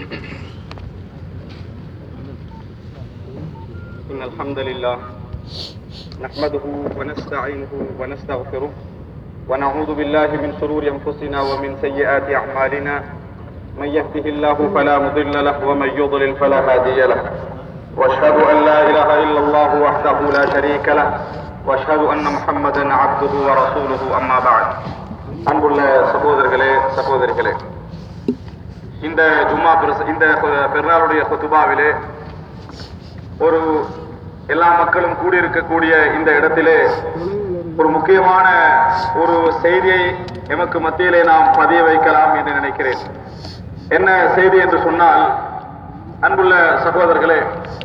إن الحمد لله نحمده ونستعينه ونستغفره ونعوذ بالله من شرور أنفسنا ومن سيئات أعمالنا من يهده الله فلا مضل له ومن يضلل فلا هادي له واشهد ان لا اله الا الله وحده لا شريك له واشهد ان محمدا عبده ورسوله اما بعد அன்புள்ள சகோதரர்களே சகோதரிகளே இந்த ஜும்மா பிரச- இந்த பெருநாளுடைய குத்துபாவிலே ஒரு எல்லா மக்களும் கூடியிருக்கக்கூடிய இந்த இடத்திலே ஒரு முக்கியமான ஒரு செய்தியை எமக்கு மத்தியிலே நாம் பதிய வைக்கலாம் என்று நினைக்கிறேன் என்ன செய்தி என்று சொன்னால் அன்புள்ள சகோதரர்களே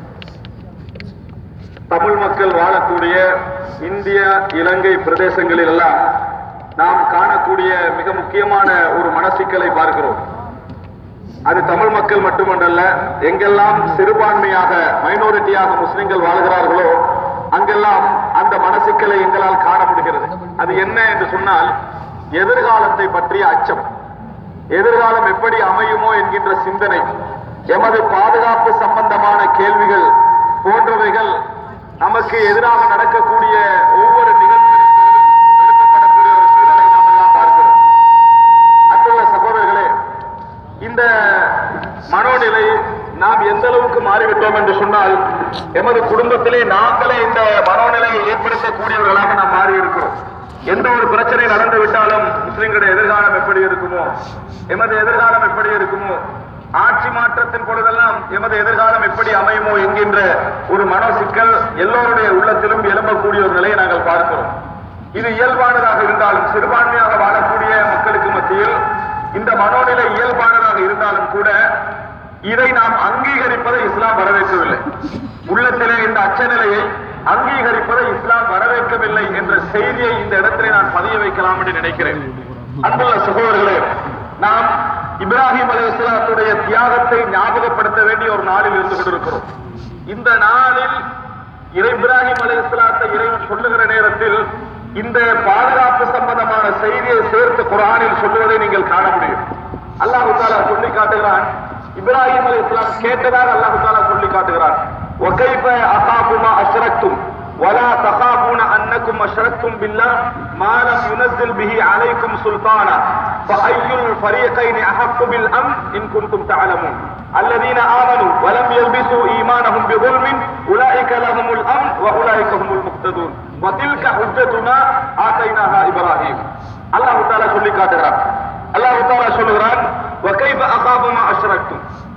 தமிழ் மக்கள் வாழக்கூடிய இந்திய இலங்கை பிரதேசங்களில் எல்லாம் நாம் காணக்கூடிய மிக முக்கியமான ஒரு மனசிக்கலை பார்க்கிறோம் அது தமிழ் மக்கள் மட்டுமன்றல்ல எங்கெல்லாம் சிறுபான்மையாக மைனாரிட்டியாக முஸ்லிம்கள் வாழ்கிறார்களோ அங்கெல்லாம் அந்த மனசிக்கலை எங்களால் காண முடிகிறது அது என்ன என்று சொன்னால் எதிர்காலத்தை பற்றிய அச்சம் எதிர்காலம் எப்படி அமையுமோ என்கின்ற சிந்தனை எமது பாதுகாப்பு சம்பந்தமான கேள்விகள் போன்றவைகள் நமக்கு எதிராக நடக்கக்கூடிய ஒவ்வொரு நிகழ்வுகளிலும் எடுக்கப்படக்கூடிய ஒரு சூழலை நாம் எல்லாம் பார்க்கிறோம் அன்புள்ள சகோதரர்களே இந்த மனோநிலை நாம் எந்த அளவுக்கு மாறிவிட்டோம் என்று சொன்னால் எமது குடும்பத்திலே நாங்களே இந்த மனோநிலையை ஏற்படுத்தக்கூடியவர்களாக நாம் மாறி இருக்கிறோம் எந்த ஒரு பிரச்சனை நடந்து விட்டாலும் முஸ்லிம்களுடைய எதிர்காலம் எப்படி இருக்குமோ எமது எதிர்காலம் எப்படி இருக்குமோ ஆட்சி மாற்றத்தின் பொழுதெல்லாம் எமது எதிர்காலம் எப்படி அமையுமோ என்கின்ற ஒரு மனோ சிக்கல் எல்லோருடைய உள்ளத்திலும் எழும்பக்கூடிய ஒரு நிலையை நாங்கள் பார்க்கிறோம் இது இயல்பானதாக இருந்தாலும் சிறுபான்மையாக வாழக்கூடிய மக்களுக்கு மத்தியில் இந்த மனோநிலை இயல்பானதாக இருந்தாலும் கூட இதை நாம் அங்கீகரிப்பதை இஸ்லாம் வரவேற்கவில்லை உள்ளத்திலே இந்த அச்சநிலையை அங்கீகரிப்பதை இஸ்லாம் வரவேற்கவில்லை என்ற செய்தியை இந்த இடத்திலே நான் பதிய வைக்கலாம் என்று நினைக்கிறேன் அன்புள்ள சகோதரர்களே நாம் இப்ராஹிம் அலி இஸ்லாத்துடைய தியாகத்தை ஞாபகப்படுத்த வேண்டிய ஒரு நாளில் இருந்து கொண்டிருக்கிறோம் இந்த நாளில் இறை இப்ராஹிம் அலி இஸ்லாத்தை இறைவன் சொல்லுகிற நேரத்தில் இந்த பாதுகாப்பு சம்பந்தமான செய்தியை சேர்த்து குரானில் சொல்லுவதை நீங்கள் காண முடியும் அல்லாஹு தாலா சொல்லி காட்டுகிறான் இப்ராஹிம் அலி இஸ்லாம் கேட்டதாக அல்லாஹு தாலா சொல்லி காட்டுகிறான் وكيف أخاف ما أشركتم ولا تخافون أنكم أشركتم بالله ما لم ينزل به عليكم سلطانا فأي الفريقين أحق بالأمن إن كنتم تعلمون الذين آمنوا ولم يلبسوا إيمانهم بظلم أولئك لهم الأمن وأولئك هم المهتدون وتلك حجتنا آتيناها إبراهيم الله تعالى சொல்லி காட்டுகிறார் அல்லாஹ் تعالى சொல்லுகிறான் وكيف أخاف ما أشركتم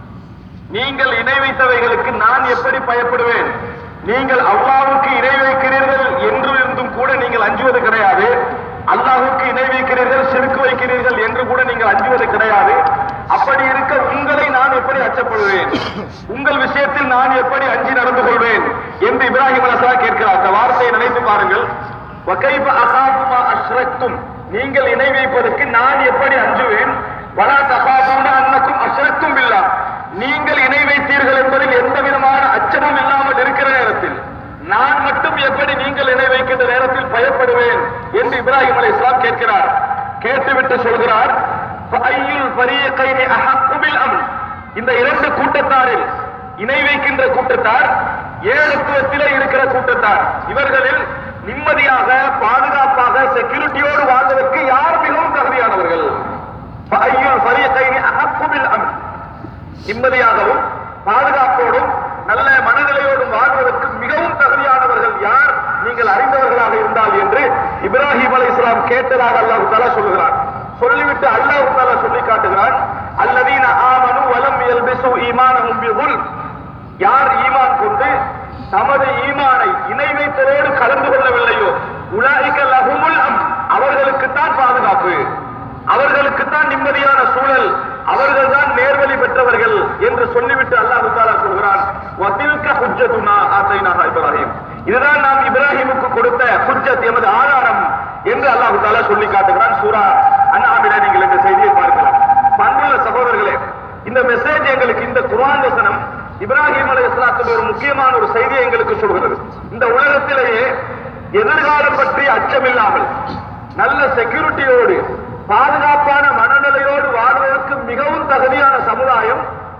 நீங்கள் இணை வைத்தவைகளுக்கு நான் எப்படி பயப்படுவேன் நீங்கள் அல்லாஹ்வுக்கு இணை வைக்கிறீர்கள் என்று இருந்தும் கூட நீங்கள் அஞ்சுவது கிடையாது அல்லாஹ்வுக்கு இணை வைக்கிறீர்கள் சிறுக்கு வைக்கிறீர்கள் என்று கூட நீங்கள் அஞ்சுவது கிடையாது அப்படி இருக்க உங்களை நான் எப்படி அச்சப்படுவேன் உங்கள் விஷயத்தில் நான் எப்படி அஞ்சி நடந்து கொள்வேன் என்று இப்ராஹிம் அலசா கேட்கிறார் அந்த வார்த்தையை நினைத்து பாருங்கள் வகைப அகாபுமா அஷ்ரக்தும் நீங்கள் இணை வைப்பதற்கு நான் எப்படி அஞ்சுவேன் வலா தகாபுன அன்னக்கும் அஷ்ரக்தும் இல்லா நீங்கள் இணை வைத்தீர்கள் என்பதில் எந்த விதமான அச்சமும் இல்லாமல் இருக்கிற நேரத்தில் நான் மட்டும் எப்படி நீங்கள் இணை வைக்கின்ற நேரத்தில் பயப்படுவேன் என்று இப்ராஹிம் அலை இஸ்லாம் கேட்கிறார் கேட்டுவிட்டு சொல்கிறார் "ஃபஅய்யுல் ஃபரீகைனி அஹக்கு பில் அம்ன்?" இந்த இரண்டு கூட்டத்தாரில் இணை வைக்கின்ற கூட்டத்தார் ஏழுத்துவத்திலே இருக்கிற கூட்டத்தார் இவர்களில் நிம்மதியாக பாதுகாப்பாக செக்யூரிட்டியோடு வாழ்வதற்கு யார் மிகவும் தகுதியானவர்கள் ஃபஅய்யுல் ஃபரீகைனி அஹக்கு பில் அம்ன்? நிம்மதியாகவும் பாதுகாப்போடும் நல்ல மனநிலையோடும் வாழ்வதற்கு மிகவும் தகுதியானவர்கள் யார் நீங்கள் அறிந்தவர்களாக இருந்தால் என்று இப்ராஹிம் அலை இஸ்லாம் கேட்டதாக அல்லாஹு தாலா சொல்லுகிறான் சொல்லிவிட்டு அல்லாஹு தாலா சொல்லி காட்டுகிறான் அல்லதீன ஆமனு வலம் எல்பிசு ஈமானஹும் பிகுல் யார் ஈமான் கொண்டு தமது ஈமானை இணை வைத்ததோடு கலந்து கொள்ளவில்லையோ உலாயிக்க லஹுமுல் அம் அவர்களுக்குத்தான் பாதுகாப்பு அவர்களுக்குத்தான் நிம்மதியான சூழல் அவர்கள் தான் நேர்வழி பெற்றவர்கள் என்று சொல்லிவிட்டு அல்லாஹு தாலா சொல்கிறான் வதில்க ஹுஜ்ஜத்துனா ஆத்தைனாஹா இப்ராஹிம் இதுதான் நாம் இப்ராஹிமுக்கு கொடுத்த ஹுஜ்ஜத் எமது ஆதாரம் என்று அல்லாஹு தாலா சொல்லி காட்டுகிறான் சூரா அண்ணாமில நீங்கள் இந்த செய்தியை பார்க்கலாம் பண்புள்ள சகோதரர்களே இந்த மெசேஜ் எங்களுக்கு இந்த குர்ஆன் வசனம் இப்ராஹிம் அலை இஸ்லாத்துடைய ஒரு முக்கியமான ஒரு செய்தியை எங்களுக்கு சொல்கிறது இந்த உலகத்திலேயே எதிர்காலம் பற்றி அச்சமில்லாமல் நல்ல செக்யூரிட்டியோடு பாதுகாப்பான மனநிலையோடு வாழ்வதற்கு மிகவும் தகுதியான சமுதாயம்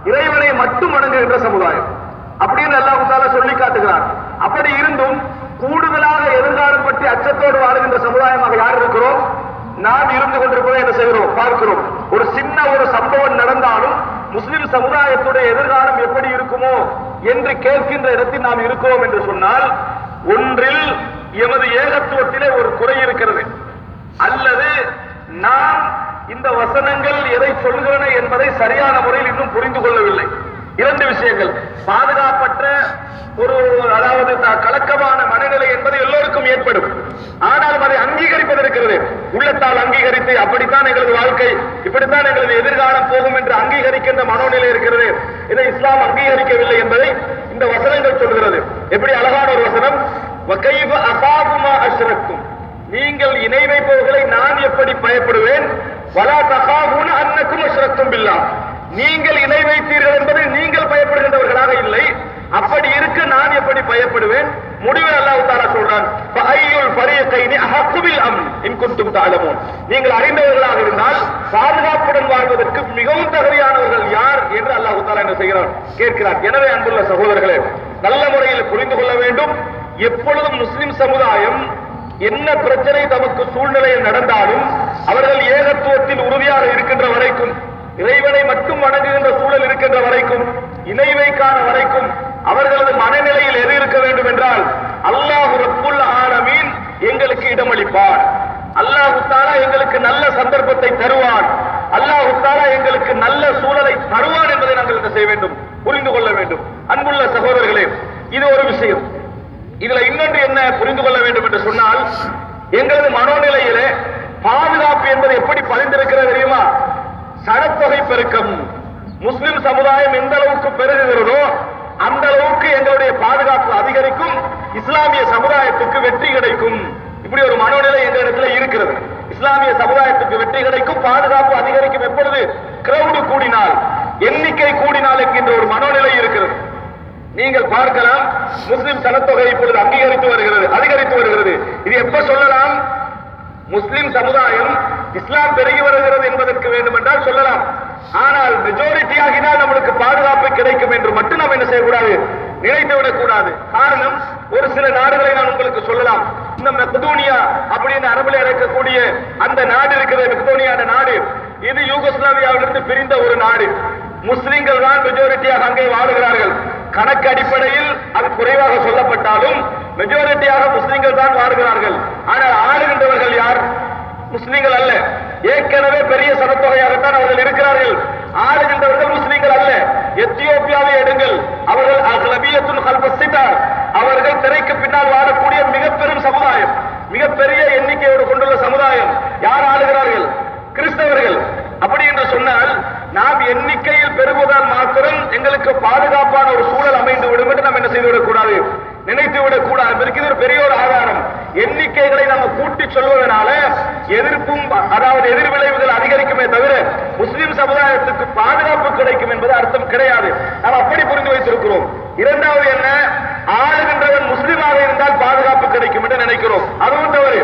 இறைவனை மட்டும் வணங்குகின்ற சமுதாயம் அப்படின்னு அல்லாஹ் தாலா சொல்லி காட்டுகிறார் அப்படி இருந்தும் கூடுதலாக எதிர்காலம் பற்றி அச்சத்தோடு வாழுகின்ற சமுதாயமாக யார் இருக்கிறோம் நாம் இருந்து கொண்டிருப்பதை என்ன செய்கிறோம் பார்க்கிறோம் ஒரு சின்ன ஒரு சம்பவம் நடந்தாலும் முஸ்லிம் சமுதாயத்துடைய எதிர்காலம் எப்படி இருக்குமோ என்று கேட்கின்ற இடத்தில் நாம் இருக்கிறோம் என்று சொன்னால் ஒன்றில் எமது ஏகத்துவத்திலே ஒரு குறை இருக்கிறது அல்லது நாம் இந்த வசனங்கள் எதை சொல்கிறன என்பதை சரியான முறையில் இன்னும் புரிந்து கொள்ளவில்லை இரண்டு விஷயங்கள் பாதுகாப்பற்ற ஒரு அதாவது த- கலக்கமான மனநிலை என்பது எல்லோருக்கும் ஏற்படும் ஆனால் அதை அங்கீகரிப்பது இருக்கிறது உள்ளத்தால் அங்கீகரித்து அப்படித்தான் எங்களது வாழ்க்கை இப்படித்தான் எங்களது எதிர்காலம் போகும் என்று அங்கீகரிக்கின்ற மனோநிலை இருக்கிறது இதை இஸ்லாம் அங்கீகரிக்கவில்லை என்பதை இந்த வசனங்கள் சொல்கிறது எப்படி அழகான ஒரு வசனம் வகைவ அசாபுமா அஷ்ரக்கும் நீங்கள் இணை வைப்பவர்களை நான் எப்படி பயப்படுவேன் வலா தகாபுன அன்னக்கும் அஷ்ரக்கும் பில்லா நீங்கள் இணை வைத்தீர்கள் என்பது நீங்கள் பயப்படுகின்றவர்களாக இல்லை அப்படி இருக்க நான் எப்படி பயப்படுவேன் முடிவில் அல்லாஹ் தாலா சொல்றான் ஃபஅய்யுல் ஃபரீகைனி அஹக்கு பில் அம்ன் இன் குன்தும் தஅலமூன் நீங்கள் அறிந்தவர்களாக இருந்தால் பாதுகாப்புடன் வாழ்வதற்கு மிகவும் தகுதியானவர்கள் யார் என்று அல்லாஹ் தாலா என்ன செய்கிறான் கேட்கிறார் எனவே அன்புள்ள சகோதரர்களே நல்ல முறையில் புரிந்து கொள்ள வேண்டும் எப்பொழுதும் முஸ்லிம் சமுதாயம் என்ன பிரச்சனை தமக்கு சூழ்நிலையில் நடந்தாலும் அவர்கள் ஏகத்துவத்தில் உறுதியாக இருக்கின்ற வரைக்கும் இறைவனை மட்டும் வணங்குகின்ற சூழல் இருக்கின்ற வரைக்கும் இணை வைக்காத வரைக்கும் அவர்களது மனநிலையில் எது இருக்க வேண்டும் என்றால் அல்லாஹ் ரப்புல் ஆலமீன் எங்களுக்கு இடமளிப்பார் அல்லாஹு தாலா எங்களுக்கு நல்ல சந்தர்ப்பத்தை தருவான் அல்லாஹு தாலா எங்களுக்கு நல்ல சூழலை தருவான் என்பதை நாங்கள் என்ன செய்ய வேண்டும் புரிந்து கொள்ள வேண்டும் அன்புள்ள சகோதரர்களே இது ஒரு விஷயம் இதுல இன்னொன்று என்ன புரிந்து கொள்ள வேண்டும் என்று சொன்னால் எங்களது மனோநிலையிலே பாதுகாப்பு என்பது எப்படி பதிந்திருக்கிறது தெரியுமா சனத்தொகை பெருக்கம் முஸ்லிம் சமுதாயம் எந்த அளவுக்கு பெருகுகிறதோ அந்த அளவுக்கு எங்களுடைய பாதுகாப்பு அதிகரிக்கும் இஸ்லாமிய சமுதாயத்துக்கு வெற்றி கிடைக்கும் இப்படி ஒரு மனோநிலை எங்களிடத்துல இருக்கிறது இஸ்லாமிய சமுதாயத்துக்கு வெற்றி கிடைக்கும் பாதுகாப்பு அதிகரிக்கும் எப்பொழுது கிரௌடு கூடினால் எண்ணிக்கை கூடினால் என்கின்ற ஒரு மனோநிலை இருக்கிறது நீங்கள் பார்க்கலாம் முஸ்லிம் சனத்தொகை இப்பொழுது அங்கீகரித்து வருகிறது அதிகரித்து வருகிறது இது எப்ப சொல்லலாம் முஸ்லிம் சமுதாயம் இஸ்லாம் பெருகி வருகிறது என்பதற்கு வேண்டுமென்றால் சொல்லலாம் ஆனால் மெஜாரிட்டி ஆகினால் நம்மளுக்கு பாதுகாப்பு கிடைக்கும் என்று மட்டும் நாம் என்ன செய்யக்கூடாது நினைத்து விடக்கூடாது காரணம் ஒரு சில நாடுகளை நான் உங்களுக்கு சொல்லலாம் இந்த மெக்தோனியா அப்படின்னு அரபில் அழைக்கக்கூடிய அந்த நாடு இருக்கிறது மெக்தோனியா என்ற நாடு இது யூகோஸ்லாவியாவிலிருந்து பிரிந்த ஒரு நாடு முஸ்லிம்கள் தான் மெஜாரிட்டியாக அங்கே வாழுகிறார்கள் கணக்கு அடிப்படையில் அது குறைவாக சொல்லப்பட்டாலும் மெஜாரிட்டியாக முஸ்லிம்கள் தான் வாழுகிறார்கள் ஆனால் ஆளுகின்றவர்கள் யார் முஸ்லிம்கள் அல்ல ஏற்கனவே பெரிய சனத்தொகையாகத்தான் அவர்கள் இருக்கிறார்கள் ஆளுகின்றவர்கள் முஸ்லிம்கள் அல்ல எத்தியோப்பியாவை எடுங்கள் அவர்கள் அகலபியத்துல் கல்பசிட்டார் அவர்கள் திரைக்கு பின்னால் வாழக்கூடிய மிக பெரும் சமுதாயம் மிகப்பெரிய எண்ணிக்கையோடு கொண்டுள்ள சமுதாயம் யார் ஆளுகிறார்கள் கிறிஸ்தவர்கள் அப்படி என்று சொன்னால் நாம் எண்ணிக்கையில் பெருகுவதால் மாத்திரம் எங்களுக்கு பாதுகாப்பான ஒரு சூழல் அமைந்து விடும் என்று நாம் என்ன செய்துவிடக் கூடாது நினைத்து விடக் கூடாது இதற்கு இது ஒரு பெரிய ஒரு ஆதாரம் எண்ணிக்கைகளை நம்ம கூட்டி சொல்வதனால எதிர்ப்பும் அதாவது எதிர் விளைவுகள் அதிகரிக்குமே தவிர முஸ்லிம் சமுதாயத்துக்கு பாதுகாப்பு கிடைக்கும் என்பது அர்த்தம் கிடையாது நாம் அப்படி புரிந்து வைத்திருக்கிறோம் இரண்டாவது என்ன ஆளுகின்றவன் முஸ்லிமாக இருந்தால் பாதுகாப்பு கிடைக்கும் என்று நினைக்கிறோம் அதுவும் தவறு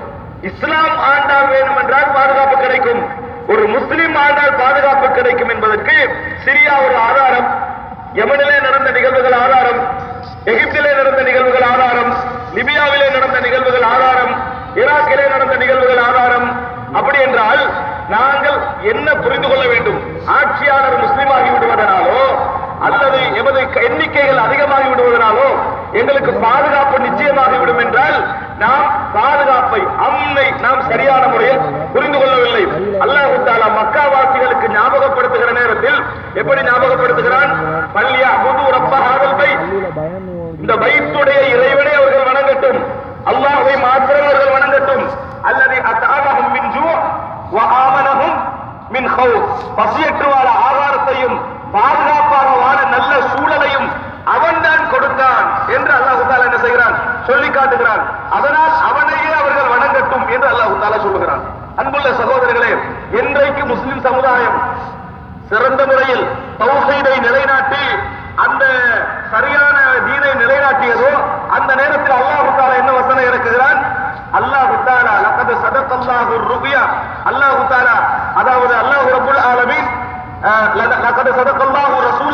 இஸ்லாம் ஆண்டால் வேண்டும் என்றால் பாதுகாப்பு கிடைக்கும் ஒரு முஸ்லிம் ஆண்டால் பாதுகாப்பு கிடைக்கும் என்பதற்கு சிரியா ஒரு ஆதாரம் யமனிலே நடந்த நிகழ்வுகள் ஆதாரம் எகிப்திலே நடந்த நிகழ்வுகள் ஆதாரம் லிபியாவிலே நடந்த நிகழ்வுகள் ஆதாரம் ஈராக்கிலே நடந்த நிகழ்வுகள் ஆதாரம் அப்படி என்றால் நாங்கள் என்ன புரிந்து கொள்ள வேண்டும் ஆட்சியாளர் முஸ்லிம் ஆகி விடுவதனாலோ அல்லது எமது எண்ணிக்கைகள் அதிகமாகி விடுவதனாலோ எங்களுக்கு பாதுகாப்பு நிச்சயமாகிவிடும் என்றால் நாம் பாதுகாப்பை அம்மை நாம் சரியான முறையில் புரிந்து கொள்ளவில்லை அல்லாஹு தாலா மக்காவாசிகளுக்கு ஞாபகப்படுத்துகிற நேரத்தில் எப்படி ஞாபகப்படுத்துகிறான் பள்ளியா புது ரப்ப ஹாதல் பை இந்த பைத்துடைய இறைவனை அவர்கள் வணங்கட்டும் அல்லாஹ்வை மாத்திரம் அவர்கள் வணங்கட்டும் அல்லது அத்தாமகும் மின் ஜூ வ ஆமனஹும் மின் ஹவுஸ் பசியற்று வாழ ஆகாரத்தையும் பாதுகாப்பாக வாழ நல்ல சூழலையும் அவன்தான் கொடுத்தான் என்று அல்லாஹு தாலா என்ன செய்கிறான் சொல்லி காட்டுகிறான் அதனால் அவனையே அவர்கள் வணங்கட்டும் என்று அல்லாஹு தாலா சொல்லுகிறான் அன்புள்ள சகோதரர்களே என்றைக்கு முஸ்லிம் சமுதாயம் சிறந்த முறையில் தௌஹீதை நிலைநாட்டி அந்த சரியான தீனை நிலைநாட்டியதோ அந்த நேரத்தில் அல்லாஹு தாலா என்ன வசனம் இறக்குகிறான் அல்லாஹு தாலா லகது சதக்கல்லாஹு ருபியா அல்லாஹு தாலா அதாவது அல்லாஹு ரப்புல் ஆலமீன் லகது சதக்கல்லாஹு ரசூல்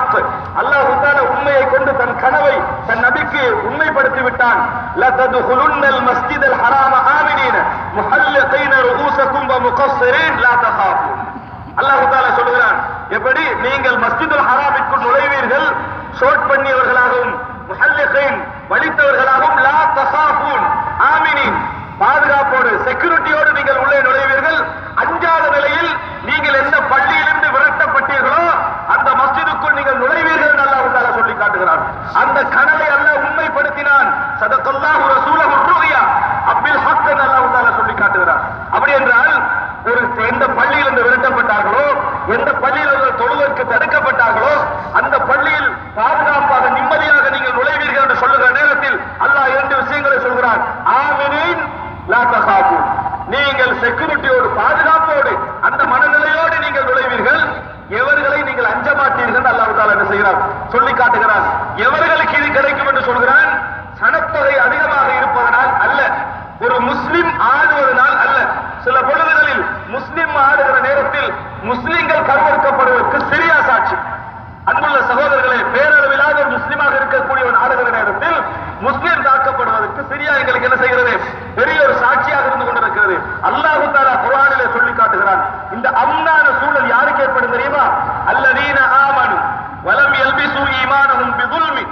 ஹக் அல்லாஹ் தஆலா உண்மையை கொண்டு தன் கனவை தன் நபிக்கு உண்மைப்படுத்தி விட்டான் லததுகுலுன்னல் மஸ்ஜிதல் ஹராம ஆமினீன முஹல்லிகீன ரூஸக்கும் வ முகஸ்ஸிரீன் லா தகாஃபூன் அல்லாஹ் தஆலா சொல்கிறான் எப்படி நீங்கள் மஸ்ஜிதுல் ஹராமிற்குள் நுழைவீர்கள் ஷோட் பண்ணியவர்களாகவும் முஹல்லிகீன் வலித்தவர்களாகவும் லா தகாஃபூன் ஆமினீன் பாதுகாப்போடு செக்யூரிட்டியோடு நீங்கள் உள்ளே நுழைவீர்கள் அஞ்சாத நிலையில் நீங்கள் எந்த பள்ளியிலிருந்து விரட்டப்பட்டீர்களோ அந்த மஸ்ஜிதுக்குள் நீங்கள் நுழைவீர்கள் என்று அல்லாஹ் தஆலா சொல்லி காட்டுகிறான் அந்த கனவை அல்லாஹ் உண்மைப்படுத்தினான் சதகல்லாஹு ரசூலஹு ருயா அப்பில் ஹக் என்று அல்லாஹ் தஆலா சொல்லி காட்டுகிறான் அப்படி என்றால் ஒரு எந்த பள்ளியிலிருந்து விரட்டப்பட்டார்களோ எந்த பள்ளியில் அவர்கள் தொழுவதற்கு தடுக்கப்பட்டார்களோ அந்த பள்ளியில் பாதுகாப்பாக நிம்மதியாக நீங்கள் நுழைவீர்கள் என்று சொல்லுகிற நேரத்தில் அல்லாஹ் இரண்டு விஷயங்களை சொல்கிறான் ஆமினின் லா தகாபு நீங்கள் செக்யூரிட்டியோடு பாதுகாப்போடு அந்த மனநிலையோடு நீங்கள் நுழைவீர்கள் எவர்களை நீங்கள் அஞ்ச மாட்டீர்கள் என்று அல்லாஹ் தாலா என்ன செய்கிறார் சொல்லி காட்டுகிறான் எவர்களுக்கு இது கிடைக்கும் என்று சொல்கிறான் சனத்தொகை அதிகமாக இருப்பதனால் அல்ல ஒரு முஸ்லிம் ஆடுவதனால் அல்ல சில பொழுதுகளில் முஸ்லிம் ஆடுகிற நேரத்தில் முஸ்லிம்கள் கருவறுக்கப்படுவதற்கு சிரியா சாட்சி அன்புள்ள சகோதரர்களே பேரளவிலாத ஒரு முஸ்லிமாக இருக்கக்கூடியவன் ஆடுகிற நேரத்தில் முஸ்லிம் தாக்கப்படுவதற்கு சிரியா எங்களுக்கு என்ன செய்கிறது பெரிய ஒரு சாட்சியாக இருந்து கொண்டிருக்கிறது அல்லாஹு தாலா குரானிலே சொல்லி காட்டுகிறான் இந்த அம்னான சூழல் யாருக்கு ஏற்படும் தெரியுமா அல்லதீன ஆமனு வலம் எல்பிசு ஈமானஹும் பிதுல்மி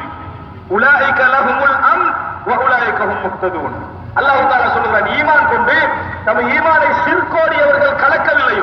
உலாயிக லஹுமுல் அம் வ உலாயிக ஹும் முஹ்ததூன் அல்லாஹ் தஆலா சொல்லுகிறான் ஈமான் கொண்டு தம் ஈமானை சிற்கோடியவர்கள் கலக்கவில்லையோ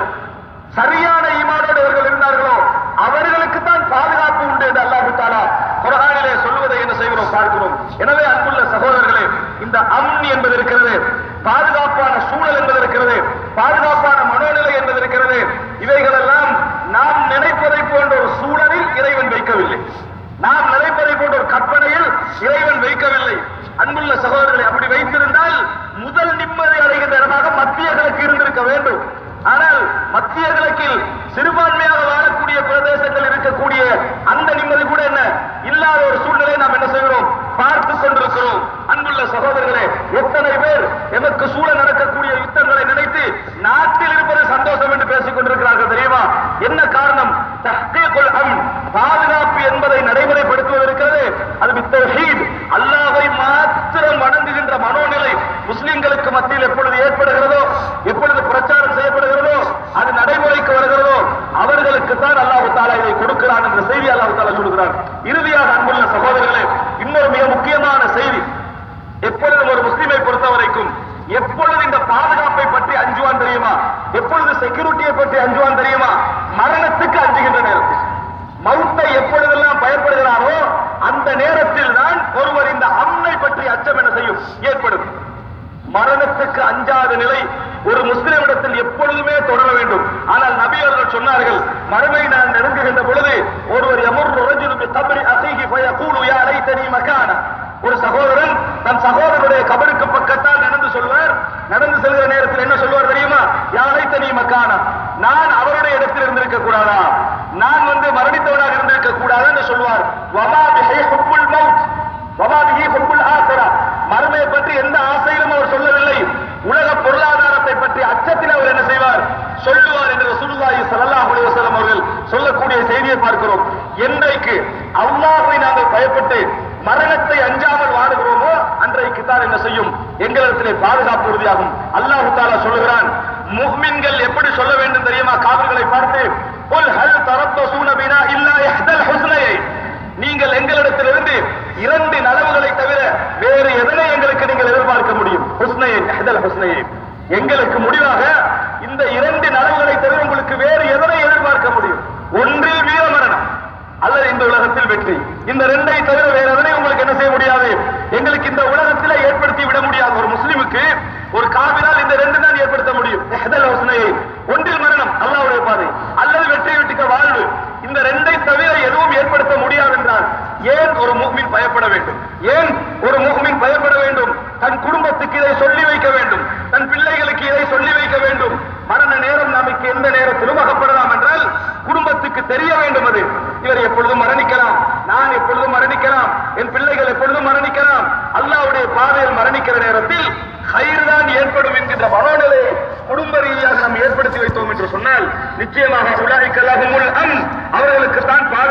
சரியான ஈமானோடு அவர்கள் இருந்தார்களோ அவர்களுக்கு தான் பாதுகாப்பு உண்டு என்று அல்லாஹ் தஆலா குர்ஆனிலே சொல்வதை என்ன செய்கிறோம் பார்க்கிறோம் எனவே அன்புள்ள சகோதரர்களே இந்த அம் என்பது இருக்கிறது பாதுகாப்பான சூழல் என்பது இருக்கிறது பாதுகாப்பான மனோநிலை என்பது இருக்கிறது இவைகளெல்லாம் நாம் நினைப்பதை போன்ற ஒரு சூழலில் இறைவன் வைக்கவில்லை நாம் நினைப்பதை போன்ற ஒரு கற்பனையில் இறைவன் வைக்கவில்லை அன்புள்ள சகோதரர்களை அப்படி வைத்திருந்தால் முதல் நிம்மதி அடைகின்ற இடமாக மத்திய கிழக்கு இருந்திருக்க வேண்டும் ஆனால் மத்திய கிழக்கில் சிறுபான்மையாக வாழக்கூடிய பிரதேசங்கள் இருக்கக்கூடிய அந்த நிம்மதி கூட என்ன இல்லாத ஒரு சூழ்நிலை நாம் என்ன செய்கிறோம் பார்த்து கொண்டிருக்கிறோம் அன்புள்ள சகோதரர்களே எத்தனை பேர் எமக்கு சூழ நடக்கக்கூடிய யுத்தங்களை நினைத்து நாட்டில் இருப்பது சந்தோஷம் என்று பேசிக் கொண்டிருக்கிறார்கள் தெரியுமா என்ன காரணம் தஹ்கீகுல் அம்ன் பாதுகாப்பு என்பதை நடைமுறைப்படுத்துவது இருக்கிறது அது பித்தௌஹீத் அல்லாஹ்வை மாத்திரம் வணங்குகின்ற மனோநிலை முஸ்லிம்களுக்கு மத்தியில் எப்பொழுது ஏற்படுகிறதோ எப்பொழுது பிரச்சாரம் செய்யப்படுகிறதோ அது நடைமுறைக்கு வருகிறதோ அவர்களுக்கு தான் அல்லாஹ் தாலா இதை கொடுக்கிறான் என்ற செய்தி அல்லாஹ் தாலா சொல்கிறார் இறுதியாக அன்புள்ள சகோதரர்களே இன்னொரு மிக முக்கியமான செய்தி எப்பொழுதும் ஒரு முஸ்லிமை பொறுத்த வரைக்கும் எப்பொழுது இந்த பாதுகாப்பை பற்றி அஞ்சுவான் தெரியுமா எப்பொழுது செக்யூரிட்டியை பற்றி அஞ்சுவான் தெரியுமா மரணத்துக்கு அஞ்சுகின்ற நேரத்தில் மவுத்தை எப்பொழுதெல்லாம் பயப்படுகிறாரோ அந்த நேரத்தில் தான் ஒருவர் இந்த அம்னை பற்றி அச்சம் என்ன செய்யும் ஏற்படும் மரணத்துக்கு அஞ்சாத நிலை ஒரு முஸ்லிமிடத்தில் எப்பொழுதுமே தொடர வேண்டும் ஆனால் நபி அவர்கள் சொன்னார்கள் மறுமை நான் நெருங்குகின்ற பொழுது ஒருவர் எமர் ரஜுலுக்கு தபரி அசைகி பய கூடு யா லைத்தனி மக்கான ஒரு சகோதரன் தன் சகோதரனுடைய கபருக்கு பக்கத்தால் நடந்து சொல்வார் நடந்து செல்கிற நேரத்தில் என்ன சொல்வார் தெரியுமா யா லைத்தனி மக்கான நான் அவருடைய இடத்தில் இருந்திருக்க கூடாதா நான் வந்து மரணித்தவனாக இருந்திருக்க கூடாதா என்று சொல்வார் வமா பிஹை ஹுப்புல் மவுத் வமா பிஹி ஹுப்புல் ஆசிரா மறுமையை பற்றி எந்த ஆசையிலும் அவர் சொல்லவில்லை உலக பொருளாதாரத்தை பற்றி அச்சத்தில் அவர் என்ன செய்வார் சொல்லுவார் என்று ரசூலுல்லாஹி ஸல்லல்லாஹு அலைஹி வஸல்லம் அவர்கள் சொல்லக்கூடிய செய்தியை பார்க்கிறோம் என்றைக்கு அல்லாஹ்வை நாங்கள் பயப்பட்டு மரணத்தை அஞ்சாமல் வாழுகிறோமோ அன்றைக்கு தான் என்ன செய்யும் எங்களிடத்திலே பாதுகாப்பு உறுதியாகும் அல்லாஹ் தாலா சொல்லுகிறான் முஹ்மின்கள் எப்படி சொல்ல வேண்டும் தெரியுமா காவிர்களை பார்த்து قل هل تربصون بنا الا احدى الحسنيين நீங்கள் எங்களிடத்திலிருந்து இரண்டு நலவுகளை தவிர வேறு எதனை எங்களுக்கு நீங்கள் எதிர்பார்க்க முடியும் ஹுஸ்னையை அஹ்தல் ஹுஸ்னையை எங்களுக்கு முடிவாக இந்த இரண்டு நலவுகளை தவிர உங்களுக்கு வேறு எதனை எதிர்பார்க்க முடியும் ஒன்றில் வீர மரணம் அல்லது இந்த உலகத்தில் வெற்றி இந்த ரெண்டை தவிர வேற எதனை உங்களுக்கு என்ன செய்ய முடியாது எங்களுக்கு இந்த உலகத்தில் ஏற்படுத்தி விட முடியாது ஒரு முஸ்லிமுக்கு ஒரு காவிரால் இந்த ரெண்டு தான் ஏற்படுத்த முடியும் அஹ்தல் ஹுஸ்னையை ஒன்றில் மரணம் அல்லாஹ்வுடைய பாதை அல்லது வெற்றி வெட்டிக்க வாழ்வு இந்த ரெண்டை தவிர எதுவும் ஏற்படுத்த முடியாது என்றால் ஏன் ஒரு முஹ்மின் பயப்பட வேண்டும் ஏன் ஒரு முஹ்மின் பயப்பட வேண்டும் தன் குடும்பத்துக்கு இதை சொல்லி வைக்க வேண்டும் தன் பிள்ளைகளுக்கு இதை சொல்லி வைக்க வேண்டும் மரண நேரம் நமக்கு எந்த நேரத்திலும் அகப்படலாம் என்றால் குடும்பத்துக்கு தெரிய வேண்டும் அது இவர் எப்பொழுதும் மரணிக்கலாம் நான் எப்பொழுதும் மரணிக்கலாம் என் பிள்ளைகள் எப்பொழுதும் மரணிக்கலாம் அல்லாஹ்வுடைய பாதையில் மரணிக்கிற நேரத்தில் கயிறு தான் ஏற்படும் என்கின்ற மனோநிலையை குடும்ப ரீதியாக நாம் ஏற்படுத்தி வைத்தோம் என்று சொன்னால் நிச்சயமாக உலாய்க்கல்லாகும் அம் அவர்களுக்கு தான் பாதுகாப்பு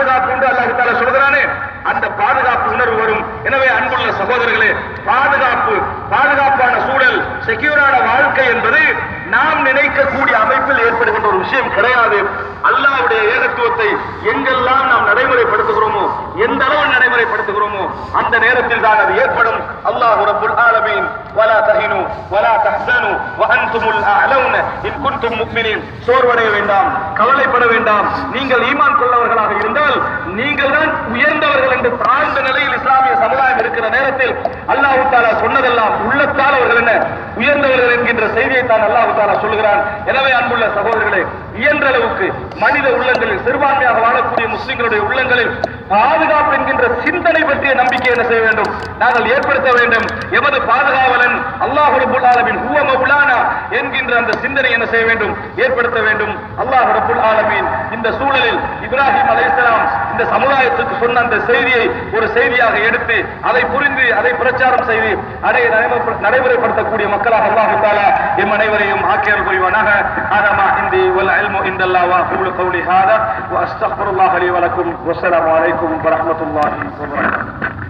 பாதுகாப்பு உண்டு அல்லாஹ் தாலா சொல்கிறானே அந்த பாதுகாப்பு உணர்வு வரும் எனவே அன்புள்ள சகோதரர்களே பாதுகாப்பு பாதுகாப்பான சூழல் செக்யூரான வாழ்க்கை என்பது நாம் நினைக்கக்கூடிய அமைப்பில் ஏற்படுகின்ற ஒரு விஷயம் கிடையாது அல்லாஹ்வுடைய ஏகத்துவத்தை எங்கெல்லாம் நாம் நடைமுறைப்படுத்துகிறோமோ எந்த அளவு நடைமுறைப்படுத்துகிறோமோ அந்த நேரத்தில் தான் அது ஏற்படும் அல்லாஹ் ரப்புல் ஆலமீன் வலா தஹினு வலா தஹ்சனு வ அன்துமுல் அலவுன இன் குன்தும் முஃமினீன் சோர்வடைய வேண்டாம் கவலைப்பட வேண்டாம் நீங்கள் ஈமான் கொள்ளவர்களாக இருந்தால் நீங்கள் தான் உயர்ந்தவர்கள் என்று தாழ்ந்த நிலையில் இஸ்லாமிய சமுதாயம் இருக்கிற நேரத்தில் அல்லாஹ் தாலா சொன்னதெல்லாம் உள்ளத்தால் அவர்கள் என்ன உயர்ந்தவர்கள் என்கின்ற செய்தியை தான் அல்லாஹ் தாலா சொல்லுகிறான் எனவே அன்புள்ள சகோதரர்களே இயன்ற அளவுக்கு மனித உள்ளங்களில் சிறுபான்மையாக வாழக்கூடிய முஸ்லிம்களுடைய உள்ளங்களில் பாதுகாப்பு என்கின்ற சிந்தனை பற்றிய நம்பிக்கை என்ன செய்ய வேண்டும் நாங்கள் ஏற்படுத்த வேண்டும் எமது பாதுகாவலன் அல்லாஹ் ரபுல் ஆலமீன் ஹுவ மௌலானா என்கின்ற அந்த சிந்தனை என்ன செய்ய வேண்டும் ஏற்படுத்த வேண்டும் அல்லாஹ் ரபுல் ஆலமீன் இந்த சூழலில் இப்ராஹிம் அலைஹிஸ்ஸலாம் இந்த சமுதாயத்துக்கு சொன்ன அந்த செய்தியை ஒரு செய்தியாக எடுத்து அதை புரிந்து அதை பிரச்சாரம் செய்து அதை நடைமுறை- நடைமுறைப்படுத்தக்கூடிய மக்களாக அல்லாஹ் தாலா எம் அனைவரையும் ஆக்கியர் புரிவானாக ஆதமா இந்தி வல் இல்மு இந்தல்லாஹ் வ அகூலு கௌலி ஹாதா வ அஸ்தக்ஃபிருல்லாஹ லி வ லக்கும் வஸ்ஸலாமு அலைக்கும் வரஹ்மத்துல்லாஹி வ பரகாத்துஹு